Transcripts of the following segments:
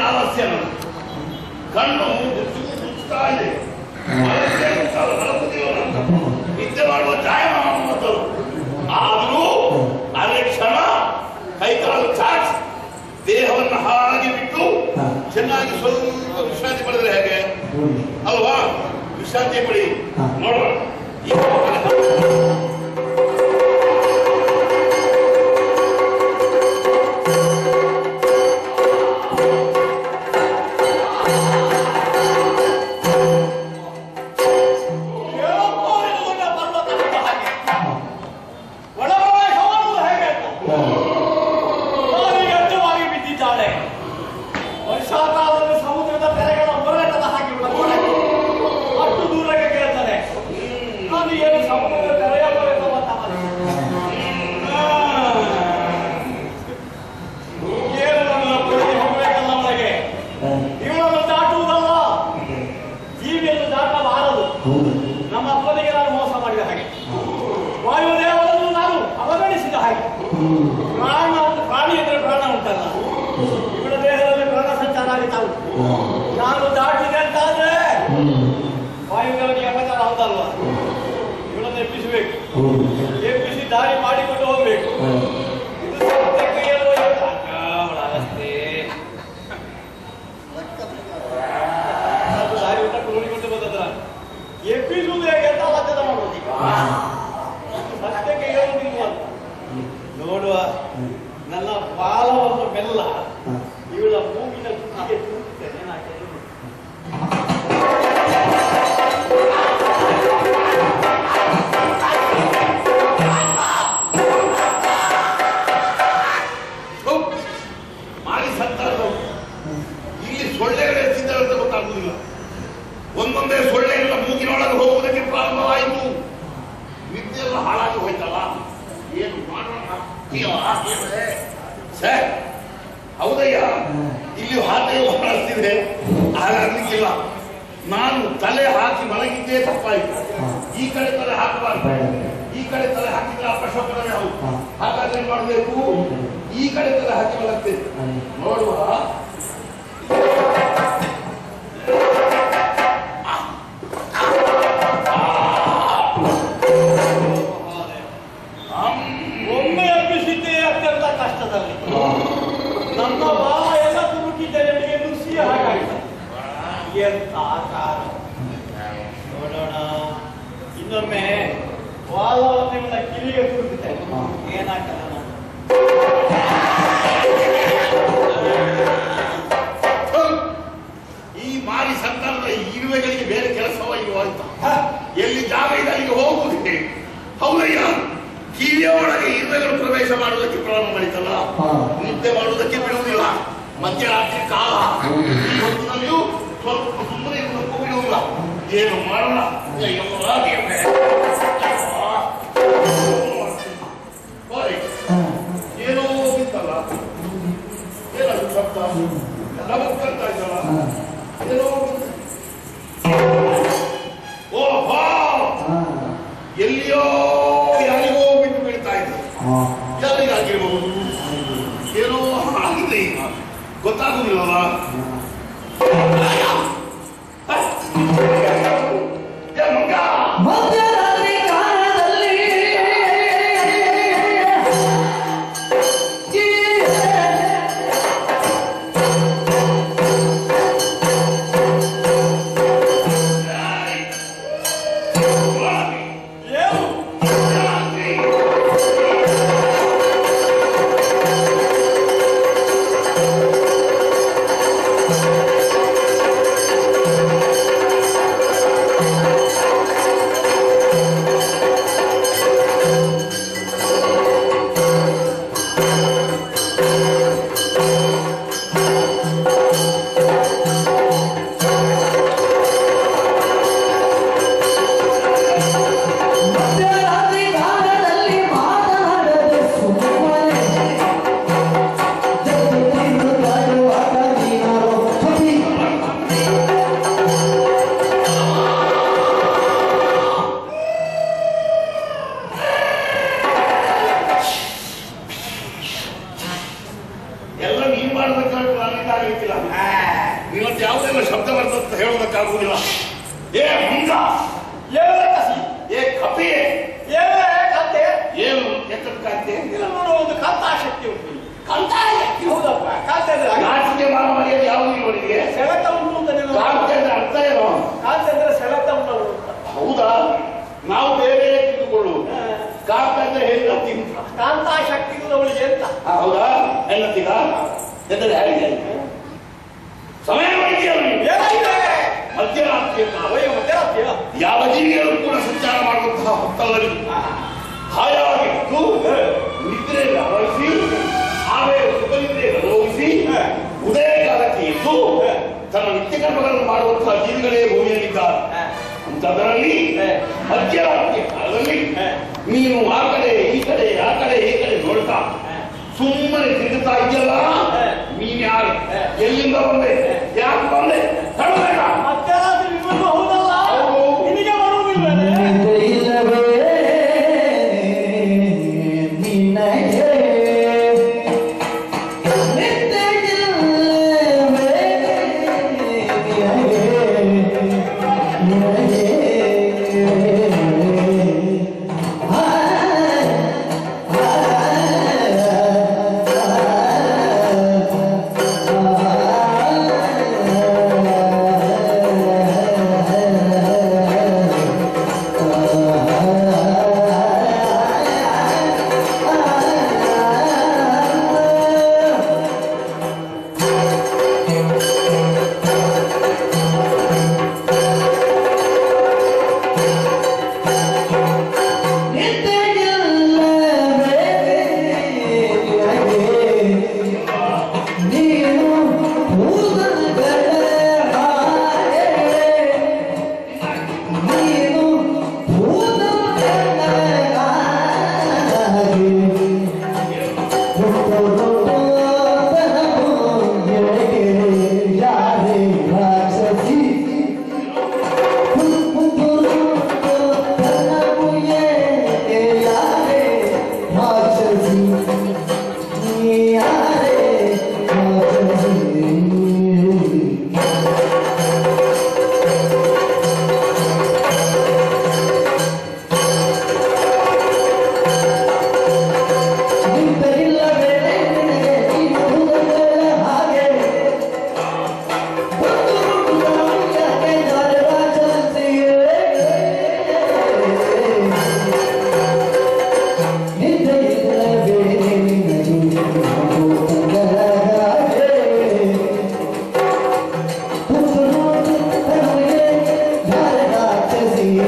ಆಲಸ್ಯ ನನಗೆ ಕಣ್ಣು ಮುಚ್ಚುತ್ತಾ ಇದೆ ಆಲಸ್ಯ ಮುಚ್ಚಾಲ ತಲುಪುವುದಿಲ್ಲ ನಾನು. ನಿದ್ದೆ ಮಾಡುವ ಜಾಯಮಾನ ಮೊದಲು ಆದರೂ ಅರೆ ಕ್ಷಣ ಕೈಕಾಲು ಚಾಚಿ ದೇಹವನ್ನು ಹಾಗೆ ಬಿಟ್ಟು ಚೆನ್ನಾಗಿ ಸ್ವಲ್ಪ ವಿಶ್ರಾಂತಿ ಪಡೆದ್ರೆ ಹೇಗೆ ಅಲ್ವಾ ವಿಶ್ರಾಂತಿ ಪಡಿ ನೋಡೋಣ ಏಳೋಪೋರಿನ ಪರ್ವತದ ಹಾಗೆ ಒಳಗೊಳಗೆ ಸವಾಲು ಹೇಗೆ ಕಾಲಿಗೆ ಅಡ್ಡವಾಗಿ ಬಿದ್ದಿದ್ದಾಳೆ ವರ್ಷಾಕಾಲದಲ್ಲಿ ಸಮುದ್ರದ ತೆರೆಗಳ ಹೋರಾಟದ ಹಾಗೆ ಒಳಗೊಳಗೆ ಅಷ್ಟು ದೂರಕ್ಕೆ ಕೇಳ್ತಾನೆ ನಾನು ಏನು ಸಮುದ್ರದ ತೆರೆಯ ಬರೆದ ಏನು ನನ್ನ ಪುಳಿಗೆ ಹೋಗ್ಬೇಕಲ್ಲ ಒಳಗೆ ಇವಳನ್ನು ದಾಟುವುದಲ್ಲ ಜೀವಿಯನ್ನು ದಾಟಬಾರದು ನಮ್ಮ ಅಪ್ಪನಿಗೆ ನಾನು ಮೋಸ ಮಾಡಿದ ಹಾಗೆ ವಾಯುದೇವರನ್ನು ನಾನು ಅವಗಣಿಸಿದ ಹಾಗೆ ಪ್ರಾಣ ಪ್ರಾಣಿ ಅಂದ್ರೆ ಪ್ರಾಣ ಉಂಟಲ್ಲ ಇವಳ ದೇಹದಲ್ಲಿ ಪ್ರಾಣ ಸಂಚಾರ ಆಗುತ್ತಾ ಉಂಟು ನಾನು ದಾಟಿದೆ ಅಂತಾದ್ರೆ ವಾಯುದೇವನಿಗೆ ಅಪಚಾರ ಹೌದಲ್ವಾ ಇವಳನ್ನು ಎಬ್ಬಿಸಬೇಕು ಎಬ್ಬಿಸಿ ದಾರಿ ಮಾಡಿಕೊಂಡು ಹೋಗ್ಬೇಕು ಇದು ಸತ್ಯಕ್ಕೆ ಏನು ಇಲ್ಲ. ಅವಳ ಅವಸ್ಥೆ. ಅದು ದಾರಿ ಉಂಟು ನೋಡಿಕೊಂಡು ಬಂದದ್ರ ಎಬ್ಬಿಸುವುದು ಹೇಗೆ ಅಂತ ಆಲೋಚನೆ ಮಾಡೋದು ಈಗ ಸತ್ಯಕ್ಕೆ ಹೇಳುವುದಿಲ್ಲ ಅಂತ ನೋಡುವ ನನ್ನ ಬಾಲವನ್ನು ಬೆಲ್ಲ ಇವಳ ಮೂಗಿನ ತುದಿಗೆ ತುರುಕ್ತೇನೆ ಏನಾಗ್ತದೆ ನೋಡಿ. ಹೌ. ಮಾರಿ ಸತ್ತಾರು ಇಲ್ಲಿ ಸೊಳ್ಳೆಗಳು ಎಷ್ಟಿದ್ದಾವೆ ಅಂತ ಗೊತ್ತಾಗುವುದಿಲ್ಲ ಒಂದೊಂದೇ ಸೊಳ್ಳೆಗಳ ಮೂಗಿನೊಳಗೆ ಹೋಗುವುದಕ್ಕೆ ಪ್ರಾರಂಭವಾಯಿತು ನಿದ್ದೆಲ್ಲ ಹಾಳಾಗಿ ಹೋಯ್ತಲ್ಲ ಏನು ಮಾಡೋಣ ಅಯ್ಯೋ, ದೇವರೇ. ಸರ್ ಹೌದಯ್ಯ ಇಲ್ಲಿ ಹಾಗೆ ಬಳಸ್ತಿದೆ ಹಾಗಾಗ್ಲಿಕ್ಕಿಲ್ಲ ನಾನು ತಲೆ ಹಾಕಿ ಮಲಗಿದ್ದೇ ತಪ್ಪಾಯಿತು ಈ ಕಡೆ ತಲೆ ಹಾಕಬಾರ್ದು ಈ ಕಡೆ ತಲೆ ಹಾಕಿದ್ರೆ ಅಪಶಕನವೇ ಹೌದು ಹಾಗಾದ್ರೆ ಏನ್ ಮಾಡಬೇಕು ಈ ಕಡೆ ತಲೆ ಹಾಕಿ ಮಲಗ್ತೇನೆ ನೋಡುವ ಒಮ್ಮೆ ಎಬ್ಬಿಸಿದ್ದೇ ಅತ್ಯಂತ ಕಷ್ಟದಲ್ಲಿ ನನ್ನ ಬಾಲ ಎಲ್ಲ ತುರುಕಿದ್ದ ನನಗೆ ನುಸಿ ಹಾಗಾಗಿದೆ ಎಂತ ಆಕಾರ ನೋಡೋಣ ಇನ್ನೊಮ್ಮೆ ಬಾಲವನ್ನು ಇವನ ಕಿವಿಗೆ ತುರುಕುತ್ತೆ ಏನಾಗ್ತದೆ ನೋಡು. ಈ ಮಾರಿ ಸಂತಾನದ ಈ ಇರುವೆಗಳಿಗೆ ಬೇರೆ ಕೆಲಸವ ಇಲ್ವ ಅಂತ ಹ? ಎಲ್ಲಿ ಜಾಗ ಇದೆ ಅಲ್ಲಿಗೆ ಹೋಗುವುದೇ ಹೌದಯ್ಯ ಕಿವಿಯ ಒಳಗೆ ಇರುವೆಗಳು ಪ್ರವೇಶ ಮಾಡುವುದಕ್ಕೆ ಪ್ರಾರಂಭ ಮಾಡಿತಲ್ಲ ನಿದ್ದೆ ಮಾಡುವುದಕ್ಕೆ ಬಿಡುವುದಿಲ್ಲ ಮಧ್ಯರಾತ್ರಿ ಕಾಲ ಈ ಹೊತ್ತಿನಲ್ಲಿಯೂ ಸ್ವಲ್ಪ ಸುಮ್ಮನೆ ಇರುವುದಕ್ಕೂ ಬಿಡುವುದಿಲ್ಲ ಏನು ಮಾಡೋಣ ಅಯ್ಯೋ, ದೇವ್ರೇ. ಓಯ್, ಏನೋ ಬಿತ್ತಲ್ಲ ಏನದು ಶಬ್ದ ನಮಗ್ ಬರ್ತಾ ಇದ್ದಲ್ಲ ಏನೋ ಓಹೋ ಎಲ್ಲಿಯೋ ಯಾರಿಗೋ ಬಿಟ್ಟು ಬೀಳ್ತಾ ಇದ್ರು ಯಾರಿಗಾಗಿರ್ಬಹುದು ಏನೋ ಆಗಿದೆ ಈಗ ಗೊತ್ತಾಗುದಿಲ್ಲಲ್ಲ ಏ ಮಂಗ ಮಧ್ಯರಾತ್ರಿ ಕಾಲದಲ್ಲಿ ಏಯ್! ಸ್ವಾಮಿ, ಏನು ರಾತ್ರಿ. ಆ ಮಾಡೋದಕ್ಕೆ ನನ್ನಿಂದ ಆಗಲಿಕ್ಕಿಲ್ಲ ಇವತ್ತು ಯಾವುದೆಲ್ಲ ಶಬ್ದ ಬರ್ತದೆ ಅಂತ ಹೇಳೋದಕ್ಕಾಗುವುದಿಲ್ಲ ಏ ಹುಂಗ ಏನು ಕಸಿ ಏ ಕಪಿಯೇ ಏನು ಕತೆ ಏನು ಎತ್ತದ ಕಾಂತೆ ಇಲ್ಲ ನೋಡು ಒಂದು ಕಂತ ಶಕ್ತಿ ಉಂಟು ಕಂತಾಯ ಹೌದಪ್ಪ ಕಾಂತ ಅಂದ್ರೆ ಹಾಗೆ. ನಾಚಿಕೆ ಮಾನ ಮರ್ಯಾದೆ ಯಾವುದು ಇವನಿಗೆ ಸೆಳೆತ ಉಂಟು ಅಂತ ನೀನು ಕಾಂತೆ ಅಂದ್ರೆ ಅರ್ಥ ಏನು ಕಾಂತ ಅಂದ್ರೆ ಸೆಳೆತ ಉಂಟು ಅಂತ. ಹೌದಾ ನಾವು ಬೇರೆ ತಿಳಿದುಕೊಳ್ಳು ಕಾಂತ ಅಂದ್ರೆ ಹೆಣ್ಣತ್ತಿ ಅಂತ ಕಾಂತ ಶಕ್ತಿ ಅವಳಿಗೆ ಅಂತ ಆ, ಹೌದಾ ಹೆಣ್ಣತ್ತಿಗ ಎಂದರೆ ಹೇಗೆ ಸಮಯ ಮಾಡಿದ್ಯಾ ಅವನಿಗೆ ಏನಾಗಿದೆ ಮಧ್ಯರಾತ್ರಿಯ ಕಾಲ ಅವಯ್ಯ ಮಧ್ಯರಾತ್ರಿಯ ಯಾವ ಜೀವಿಗಳು ಕೂಡ ಸಂಚಾರ ಮಾಡುವಂತಹ ಹೊತ್ತಲ್ಲಿ ಹಾಯಾಗಿದ್ದು ನಿದ್ರೆಯಲ್ಲಿ ಅರಳಿಸಿ ಆಮೇಲೆ ಸುಖನಿದ್ರೆಯನ್ನು ಅನುಭವಿಸಿ ಉದಯ ಕಾಲಕ್ಕೆ ಎದ್ದು ತನ್ನ ನಿತ್ಯ ಕರ್ಮಗಳನ್ನು ಮಾಡುವಂತಹ ಜೀವಿಗಳೇ ಭೂಮಿಯಲ್ಲಿದ್ದಾರೆ ಅಂತದರಲ್ಲಿ ಮಧ್ಯರಾತ್ರಿಯ ಕಾಲದಲ್ಲಿ ನೀನು ಆ ಕಡೆ ಈ ಕಡೆ ಆ ಕಡೆ ಈ ಕಡೆ ನೋಡ್ತಾ ಸುಮ್ಮನೆ ತಿರುಗುತ್ತಾ ಇದೆಯಲ್ಲ ನೀನ್ ಯಾರು ಎಲ್ಲಿಂದ ಬಂದೆ ಯಾಕೆ ಬಂದೆ ಹೇಳಬೇಡ ಮಧ್ಯರಾತ್ರಿ ನಿಮ್ಮನ್ನು ಹೌದಲ್ಲ ಹೌದು. ನಿನಗೆ ಬರುವುದಿಲ್ಲವೇ ಇಲ್ಲವೇ ನಿನಗೆ ನಿದ್ದೆಯಿಲ್ಲವೇ ನಿನಗೆ ಆ, ನೀನು ಭೂತಗಳ ಹಾಗೆ ನೀನು ಭೂತಗಳ ಹಾಗೆ ಹುಟ್ಟುವುದು ತನಗೆ ಯಾರೇ ರಾಕ್ಷಸಿ ಹುಟ್ಟುವುದು ತನಗೆ ಯಾರೇ ರಾಕ್ಷಸಿ ಯಾರೇ ರಾಕ್ಷಸಿ ನಿಂತರಿಲ್ಲವೇ ನಿನಗೆ ಈ ಭೂತಗಳ ಹಾಗೆ ಯಾಕೆ ಯಾರ ರಾಜಸಿಯೇ ನಿಂತರಿಲ್ಲವೇ ನಿನಗೆ ಈ ಭೂತಗಳ ಹಾಗೆ ಹುಟ್ಟುವುದು ತನಗೆ ಯಾರ ರಾಕ್ಷಸಿಯೇ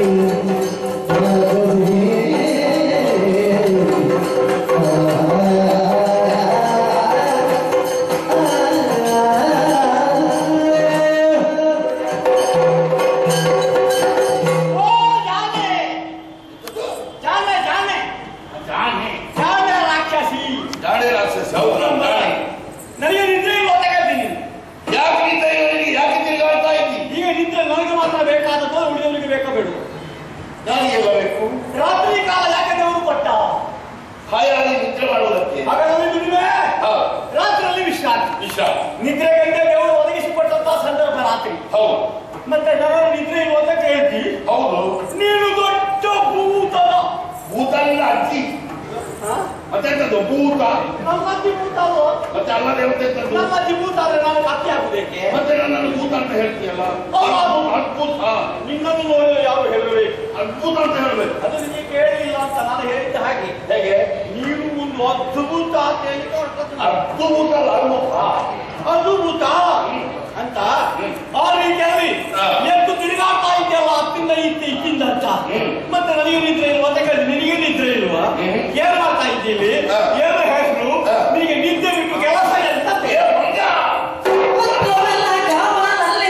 ಓ ಜಾನೆ ಜಾನೆ ಜಾನೆ ಜಾಣೆ ಜಾನೆ ರಾಕ್ಷಸಿ ಜಾಣೆ ರಾಕ್ಷಸ ಹೌದು ನಾನು ಜಾಣೆ ನನಗೆ ನಿದ್ರೆ ಇಲ್ಲ ಅಂತ ಹೇಳ್ತೀನಿ ಯಾಕೆ ನಿಂತ ಇವನಿಗೆ ಯಾಕೆ ತಿರುಗಾಡ್ತಾ ಇದ್ದಿ ಈಗ ನಿದ್ರೆ ನನಗೆ ಮಾತ್ರ ಬೇಕಾದದ್ದು ಉಳಿದವರಿಗೆ ಬೇಕಾ ಬೇಡ ಯಾರಿಗೆ ಬರಬೇಕು ರಾತ್ರಿ ಕಾಲ ಯಾಕೆ ದೇವರು ಕೊಟ್ಟ ಹಾಯಾಗಿ ನಿದ್ರೆ ಮಾಡುವುದಕ್ಕೆ ಹಗಲಲ್ಲಿ ದುಡಿಮೆ ಹಾ, ರಾತ್ರಿಯಲ್ಲಿ ವಿಶ್ರಾಂತಿ ವಿಷ ನಿದ್ರೆಗಂటే ದೇವರು ಒದಗಿಸಿಕೊಟ್ಟಂತ ಸಂದರ್ಭ ರಾತ್ರಿ ಹೌದು ಮತ್ತೆ ಜನರು ನಿದ್ರೆ ಇಲ್ಲ ಅಂತ ಕೇಳ್ತಿ ಹೌದು ನೀನು ದೊಡ್ಡ ಭೂತನ ಭೂತಾನಿಂದ ಅಜ್ಜಿ ಮತ್ತೆ ಎಂತದ್ದು ಭೂತ ನಮ್ಮ ಅಜ್ಜಿ ಭೂತ ಅಲ್ವಾ? ಮತ್ತೆ ಅಲ್ಲ ದೇವತೆ ಎಂತದ್ದು ನಮ್ಮ ಅಜ್ಜಿ ಭೂತ ಆದ್ರೆ ನಾನು ಕತ್ತಿ ಹಾಕುದೇಕೆ ಮತ್ತೆ ನನ್ನನ್ನು ಭೂತ ಅಂತ ಹೇಳ್ತೀಯಲ್ಲ ಹೌದು. ಅದ್ಭುತ ನಿನ್ನನ್ನು ನೋಡಿ ಯಾವ ಹೇಳಬೇಕು ಅದ್ಭುತ ಅಂತ ಹೇಳ್ಬೇಕು ಅದು ನಿಮಗೆ ಕೇಳಲಿಲ್ಲ ಅಂತ ನಾನು ಹೇಳಿದ್ದ ಹಾಗೆ ಹೇಗೆ ನೀನು ಒಂದು ಅದ್ಭುತ ಅಂತ ಹೇಳಿ ಹೊರಟದ್ದು. ಅದ್ಭುತ ಅಲ್ಲ ಅದ್ಭುತ ಅದ್ಭುತ ಅಂತ ಆ ರೀತಿಯಲ್ಲಿ ಹಾ. ಎದ್ದು ತಿರುಗಾಡ್ತಾ ಇದ್ದೆಲ್ಲ ಅತ್ತಿಂದ ಇತ್ತ ಇತ್ತಿಂದ ಅಂತ ಹ್ಮ್. ಮತ್ತೆ ನನಗೆ ನಿದ್ರೆ ಇಲ್ವಾ ಅಂತ ಕೇಳಿದ್ರೆ ನಿನಗೆ ನಿದ್ರೆ ಇಲ್ವಾ ಹ್ಮ್. ಏನ್ ಮಾಡ್ತಾ ಇದ್ದೀವಿ ಹಾ. ಏನು ಹೆಸರು ಹಾ. ನಿನಗೆ ನಿದ್ದೆ ಬಿಟ್ಟು ಕೆಲಸ ಎಂತ ಏ ಮಂಗ! ಪುತ್ರವೆಲ್ಲ ಕಾಮನಲ್ಲಿ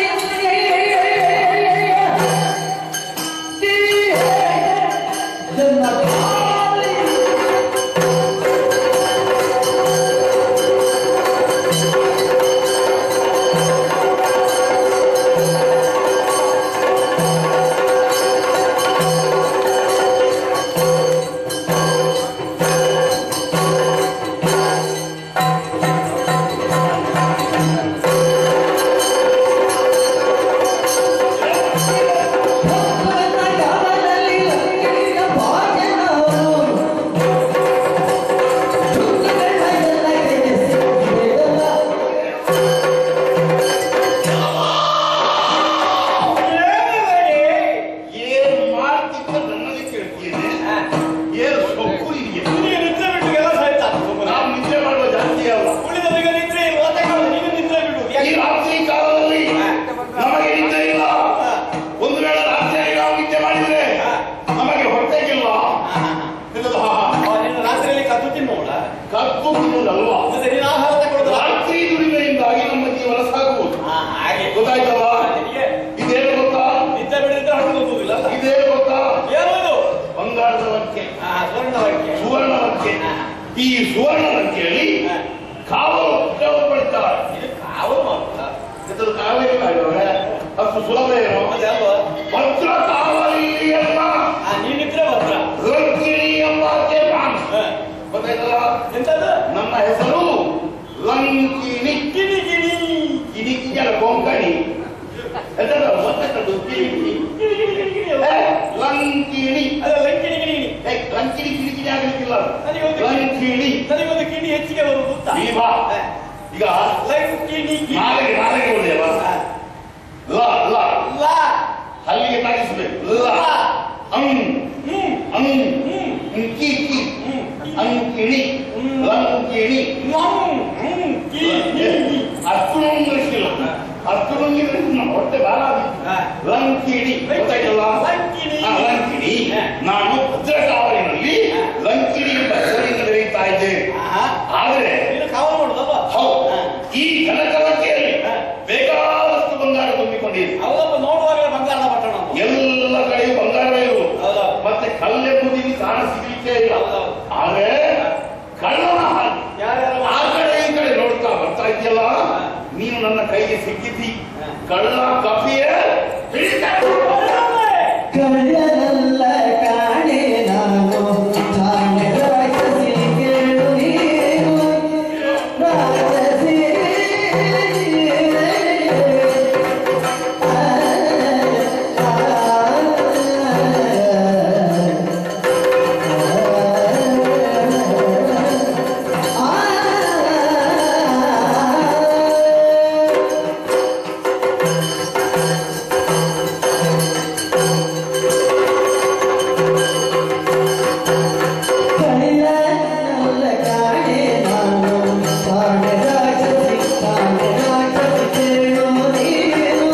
ನನ್ನ ಕಾಲಿ ಆ ಹೆಸರು ಕಾವೇರಿ ಮಾಡಿದವ್ರೆ ಅಷ್ಟು ಸುಲಭ ಏನು ಅದೇ ಅಲ್ವಾ ಭದ್ರ ಕಾವಲಿ ಅಲ್ಲ ಆ, ನೀನಿದ್ರೆ ಭದ್ರ ಲಂಕಿಣಿ ಎಂಬಾಕೆ ನಾನು ಹ. ಗೊತ್ತಾಯ್ತಲ್ಲ ಎಂತದು ನನ್ನ ಹೆಸರು ಲಂಕಿಣಿ ಕಿಣಿ ಕಿಣಿ ಕಿಡಿ ಕಿಡಿಯಲ್ಲ ಕೊಂಕಣಿ ಎಂತದು ಗೊತ್ತಾಯ್ತದ್ದು ಕಿಡಿ ಕಿಡಿ ಕಿಣಿ ಕಿಣಿ ಕಿಣಿ ಕಿಣಿ ಏ, ಲಂಕಿಣಿ ಅಲ್ಲ ಲಂಕಿಣಿ ಕಿಣಿ ಕಿಣಿ ಏ, ಲಂಕಿಣಿ ಕಿಡಿ ಕಿಡಿ ಆಗ್ಲಿಕ್ಕಿಲ್ಲ ನನಗೊಂದು ಲಂಕಿಣಿ ನನಗೊಂದು ಕಿಣಿ ಹೆಚ್ಚಿಗೆ ಬರುವುದು ಗೊತ್ತಾ ಈ ಬಾ ಹ. ಈಗ ಲಂಕಿಣಿ ಕಿಣಿ ನಾಳೆಗೆ ನಾಳೆಗೆ ಒಳ್ಳೆಯವ ಹ. ಲ ಲ ಲಾ ಅಲ್ಲಿಗೆ ತಾಗಿಸ್ಬೇಕು ಲ ಅಂ ಹ್ಮ್ ಅಂ ಹ್ಮ್ ಕಿ ಕಿ ಹ್ಮ್ ಅಂಕಿಣಿ ಹ್ಮ್. ಲಂಕಿಣಿ ನಮ್ ಹ್ಮ್ ಕಿ ಕಿ ಕಿ. ಅಷ್ಟು ಇಂಗ್ಲಿಷಿಲ್ಲ ಅಷ್ಟು ಇಂಗ್ಲಿಷ್ ಹೊಟ್ಟೆ ಬಾಳ ಹ. ಲಂಕಿಣಿ ಗೊತ್ತಾಯ್ತಲ್ಲ ಲಂಕಿಣಿ. ಆ, ಲಂಕಿಣಿ ಹ. ನಾನು ಭದ್ರಕಾವಲಿನಲ್ಲಿ ಹ. ಲಂಕಿಣಿ ಎಂಬ ಹೆಸರಿಂದ ಬೆರೆಯುತ್ತಾ ಇದ್ದೆ ಆಹಾ. ಆದ್ರೆ ನೀನು ಕಾವಲು ಮಾಡುದಲ್ವಾ ಹೌದು ಹ. ಈ ಕನಕವತಿಯಲ್ಲಿ ಹ. ಬೇಕಾದಷ್ಟು ಬಂಗಾರ ತುಂಬಿಕೊಂಡಿದೆ ಅವರಪ್ಪ ನೋಡುವಾಗಲೇ ಬಂಗಾರದ ಪಟ್ಟಣ ಅದು. ಎಲ್ಲ ಕಡೆಯೂ ಬಂಗಾರವೇ ಇರು ಹೌದಾ? ಮತ್ತೆ ಕಲ್ಲೆಂಬುದಿಗೆ ಕಾಣ ಸಿಗಲಿಕ್ಕೆ ಇಲ್ಲ ಹೌದೌದು. ಆದ್ರೆ ಕಳ್ಳನ ಹಾಗೆ ಯಾರ್ಯಾರು ಆ ಕಡೆ ಈ ಕಡೆ ನೋಡ್ತಾ ಬರ್ತಾ ಇದೆಯಲ್ಲ ನೀನು ನನ್ನ ಕೈಗೆ ಸಿಕ್ಕಿದ್ದಿ ಕಳ್ಳ ಕಪಿಯೇ ಹಿಡಿತಾರೆ. ಕಳ್ಳನಲ್ಲ ಕಾಣೆ ನಾನು ಠಾಣೆ ರಾಕ್ಷಸಿ ಕೇಳು ನೀನು ರಾಕ್ಷಸಿ ಕಳ್ಳನಲ್ಲ ಕಾಣೆ ನಾನು ಠಾಣೆ ರಾಕ್ಷಸಿ ಠಾಣೆ ರಾಕ್ಷಸಿ ಕೇಳು ನೀನು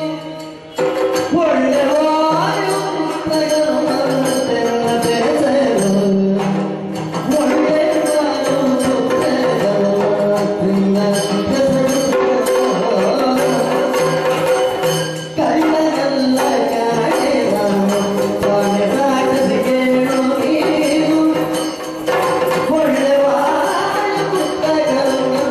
ಒಳ್ಳೆವಾರು ಪುಸ್ತಕವನ್ನು ಬೆರೆಸಲು ಒಳ್ಳೆವಾರು ಪುಸ್ತಕವನ್ನು ಕಳ್ಳನಲ್ಲ ಕಾಣೆ ನಾನು ಠಾಣೆ ರಾಕ್ಷಸಿ ಕೇಳು ನೀನು ಒಳ್ಳೆವಾರು ಪುಸ್ತಕವನ್ನು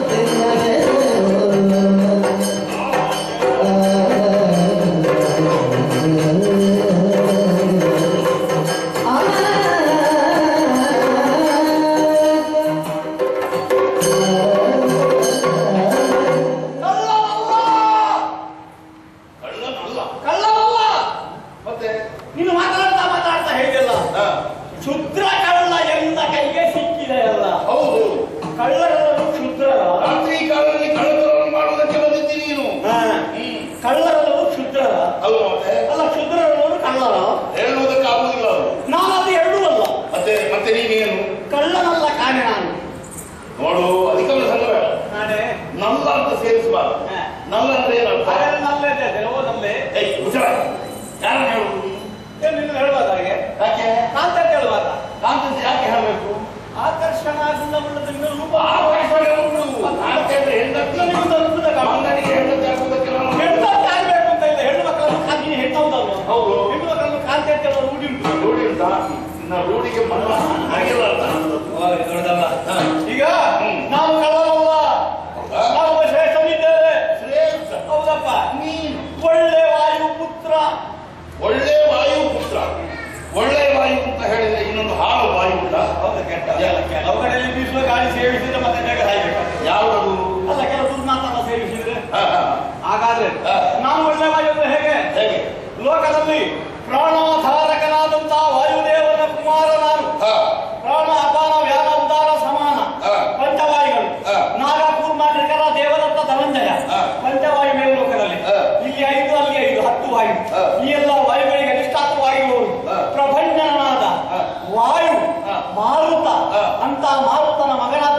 ಕಳ್ಳನಲ್ಲ ಕಳ್ಳವಲ್ಲ ಮತ್ತೆ ನೀನು ಮಾತಾಡ್ತಾ ಮಾತಾಡ್ತಾ ಹೇಳಿದೆಲ್ಲ ಹ, ಕ್ಷುದ್ರ ಕಳ್ಳ ಎಂದ ಕೈಗೆ ಸಿಕ್ಕಿದೆ ಅಲ್ಲ ಹೌದು ಕಳ್ಳರೆಲ್ಲರೂ ಕ್ಷುದ್ರರ ರಾತ್ರಿ ಕಾಲದಲ್ಲಿ ಕಳ್ಳತನವನ್ನು ಮಾಡುವುದಕ್ಕೆ ಬಂದಿದ್ದಿ ನೀನು ಹಾ. ಹ್ಮ್. ಕಳ್ಳರೆಲ್ಲರೂ ಕ್ಷುದ್ರರ ಅಲ್ವಾ ಮತ್ತೆ ಅಲ್ಲ ಕ್ಷುದ್ರರೆಲ್ಲರೂ ಕಳ್ಳರ ಹೇಳುವುದಕ್ಕೆ ಆಗುವುದಿಲ್ಲ ಅದು ನಾನು ಅದು ಎರಡೂ ಅಲ್ಲ ಮತ್ತೆ ಮತ್ತೆ ನೀನೇನು ಕಳ್ಳನಲ್ಲ ಕಾಣೆ ನಾನು ನೋಡು ಅಧಿಕಮ ಸಂಗ್ರಹ ನಾನೇ ನಲ್ಲ ಅಂತ ಸೇರಿಸಬಾರ್ದು ಹ. ನಲ್ಲ ಅಂದ್ರೆ ಏನರ್ಥ ನಲ್ಲೇ ಕೆಲವು ನಲ್ಲೇ ಏಯ್ ಹುಷಾರ ಯಾರು ಹೇಳುದು ಏನು ನಿನ್ನ ಹೇಳ್ಬಾರ್ದು ಹಾಗೆ ಯಾಕೆ ಕಾಂತ ಹೇಳ್ಬಾರ್ದ ಕಾಂತಸ್ ಯಾಕೆ ಹೇಳಬೇಕು ಆಕರ್ಷಣ ಗುಣವುಳ್ಳದ ನಿನ್ನ ರೂಪ ಆಕಾಶವಾಣಿ ಉಂಟು ಕಾಂತೆ ಅಂದ್ರೆ ಹೆಂಡತಿ ನನಗೊಂದು ಅದ್ಭುತ ಕಾಣ್ತದೆ. ಗಂಡನಿಗೆ ಹೆಂಡತಿ ಆಗುವುದಕ್ಕೆ ನಾವು ಹೆಣ್ಣಾಗಿ ಆಗ್ಬೇಕು ಅಂತ ಇಲ್ಲ ಹೆಣ್ಣು ಮಕ್ಕಳನ್ನು ಕಾಂತಿ ಹೆಣ್ಣು ಹೌದಲ್ವ ಹೌದು. ಹೆಣ್ಣು ಮಕ್ಕಳನ್ನು ಕಾಂತಿ ಅಂತ ಹೇಳೋ ರೂಢಿ ಉಂಟು ರೂಢಿ ಉಂಟಾ ಇನ್ನ ರೂಢಿಗೆ ಮಣ್ಣ ಹಾಗಿಲ್ಲ ಅಂತ ಹ. ಈಗ ಹ್ಮ್. ನಾವು ಕಳ್ಳರಲ್ಲ ಹೌದಾ? ನಾವು ಶ್ರೇಷ್ಠನಿದ್ದೇವೆ ಶ್ರೇಷ್ಠ ಹೌದಪ್ಪ ನೀನು ಒಳ್ಳೆ ವಾಯು ಪುತ್ರ ಒಳ್ಳೆ ವಾಯು ಪುತ್ರ ಒಳ್ಳೆ ವಾಯು ಅಂತ ಹೇಳಿದ್ರೆ ಇನ್ನೊಂದು ಹಾಳು ವಾಯು ಉಂಟಾ ಹೌದು ಕೆಟ್ಟ ಕೆಲವು ಕಡೆಯಲ್ಲಿ ಬೀಸುವ ಗಾಳಿ ಸೇವಿಸಿದ್ರೆ ಮತ್ತೆ ಬೇಗ ಸಾಯ್ಬೇಕು ಯಾವುದು ಅಲ್ಲ ಕೆಲವು ದುರ್ನಾಥನ ಸೇವಿಸಿದ್ರೆ ಹ, ಹ. ಹಾಗಾದ್ರೆ ಹಾ. ನಾವು ಒಳ್ಳೆ ವಾಯು ಅಂದ್ರೆ ಹೇಗೆ ಹೇಗೆ ಲೋಕದಲ್ಲಿ ಪ್ರಾಣಾಧಾರಕನಾದಂತಹ ವಾಯುದೇವನ ಕುಮಾರ ನಾನು ಹ, ಪ್ರಾಣ ಅಪಾನ ವ್ಯಾನ ಉದಾರ ಸಮಾನ ಹಾ. ಪಂಚವಾಯುಗಳು ಹಾ. ನಾಗ ಕೂರ್ಮಾಂಡ್ರಿಕರ ದೇವದತ್ತ ಧನಂಜಯ ಹಾ. ಪಂಚವಾಯು ಮೇಲ್ಲೋಕದಲ್ಲಿ ಹಾ. ಇಲ್ಲಿ ಐದು ಅಲ್ಲಿ ಐದು ಹತ್ತು ವಾಯು ಹಾ. ಈ ಎಲ್ಲ ವಾಯುಗಳಿಗೆ ಅಧಿಷ್ಠಾತ ವಾಯುಗಳು ಹಾ. ಪ್ರಭಂಜನಾದ ಹಾ. ವಾಯು ಹಾ. ಮಾರುತ ಹಾ. ಅಂತ ಮಾರುತನ ಮಗನಾದ